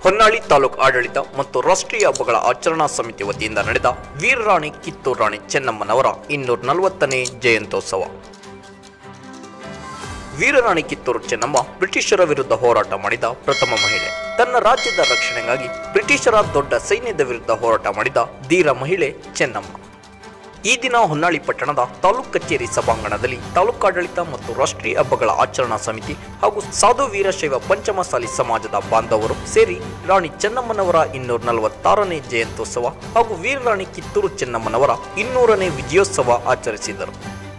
ಹೊನ್ನಾಳಿ ತಾಲೂಕು ಆಡಳಿತ ಮತ್ತು ರಾಷ್ಟ್ರೀಯ ಹಬ್ಬಗಳ ಆಚರಣಾ ಸಮಿತಿ ವತಿಯಿಂದ ನಡೆದ ವೀರರಾಣಿ ಕಿತ್ತೂರು ರಾಣಿ ಚೆನ್ನಮ್ಮನವರ ಇನ್ನೂರ ನಲವತ್ತನೇ ಜಯಂತ್ಯೋತ್ಸವ ವೀರರಾಣಿ ಕಿತ್ತೂರು ಚೆನ್ನಮ್ಮ ಬ್ರಿಟಿಷರ ವಿರುದ್ಧ ಹೋರಾಟ ಮಾಡಿದ ಪ್ರಥಮ ಮಹಿಳೆ ತನ್ನ ರಾಜ್ಯದ ರಕ್ಷಣೆಗಾಗಿ ಬ್ರಿಟಿಷರ ದೊಡ್ಡ ಸೈನ್ಯದ ವಿರುದ್ಧ ಹೋರಾಟ ಮಾಡಿದ ಧೀರ ಮಹಿಳೆ ಚೆನ್ನಮ್ಮ ಈ ದಿನ ಹೊನ್ನಾಳಿ ಪಟ್ಟಣದ ತಾಲೂಕು ಕಚೇರಿ ಸಭಾಂಗಣದಲ್ಲಿ ತಾಲೂಕಾಡಳಿತ ಮತ್ತು ರಾಷ್ಟ್ರೀಯ ಹಬ್ಬಗಳ ಆಚರಣಾ ಸಮಿತಿ ಹಾಗೂ ಸಾಧು ವೀರಶೈವ ಪಂಚಮಸಾಲಿ ಸಮಾಜದ ಬಾಂಧವರು ಸೇರಿ ರಾಣಿ ಚೆನ್ನಮ್ಮನವರ ಇನ್ನೂರ ನಲವತ್ತಾರನೇ ಜಯಂತ್ಯೋತ್ಸವ ಹಾಗೂ ವೀರರಾಣಿ ಕಿತ್ತೂರು ಚೆನ್ನಮ್ಮನವರ ಇನ್ನೂರನೇ ವಿಜಯೋತ್ಸವ ಆಚರಿಸಿದರು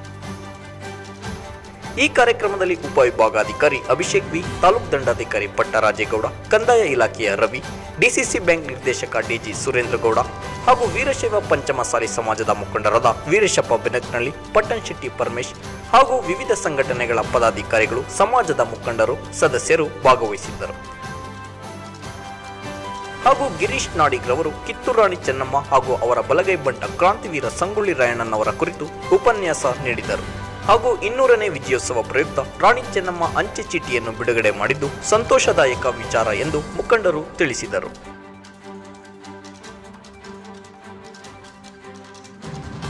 ಈ ಕಾರ್ಯಕ್ರಮದಲ್ಲಿ ಉಪವಿಭಾಗಾಧಿಕಾರಿ ಅಭಿಷೇಕ್ ವಿ ತಾಲೂಕು ದಂಡಾಧಿಕಾರಿ ಪಟ್ಟರಾಜೇಗೌಡ ಕಂದಾಯ ಇಲಾಖೆಯ ರವಿ ಡಿಸಿಸಿ ಬ್ಯಾಂಕ್ ನಿರ್ದೇಶಕ ಡಿಜಿ ಸುರೇಂದ್ರಗೌಡ ಹಾಗೂ ವೀರಶೈವ ಪಂಚಮಸಾಲಿ ಸಮಾಜದ ಮುಖಂಡರಾದ ವೀರಶಪ್ಪ ಬೆನಕನಹಳ್ಳಿ ಪಟ್ಟಣ್ ಶೆಟ್ಟಿ ಪರಮೇಶ್ ಹಾಗೂ ವಿವಿಧ ಸಂಘಟನೆಗಳ ಪದಾಧಿಕಾರಿಗಳು ಸಮಾಜದ ಮುಖಂಡರು ಸದಸ್ಯರು ಭಾಗವಹಿಸಿದ್ದರು ಹಾಗೂ ಗಿರೀಶ್ ನಾಡಿಗ್ರವರು ಕಿತ್ತೂರು ರಾಣಿ ಚೆನ್ನಮ್ಮ ಹಾಗೂ ಅವರ ಬಲಗೈ ಬಂಟ ಕ್ರಾಂತಿವೀರ ಸಂಗೊಳ್ಳಿ ರಾಯಣ್ಣನವರ ಕುರಿತು ಉಪನ್ಯಾಸ ನೀಡಿದರು ಹಾಗೂ ಇನ್ನೂರನೇ ವಿಜಯೋತ್ಸವ ಪ್ರಯುಕ್ತ ರಾಣಿ ಚೆನ್ನಮ್ಮ ಅಂಚೆ ಚೀಟಿಯನ್ನು ಬಿಡುಗಡೆ ಮಾಡಿದ್ದು ಸಂತೋಷದಾಯಕ ವಿಚಾರ ಎಂದು ಮುಖಂಡರು ತಿಳಿಸಿದರು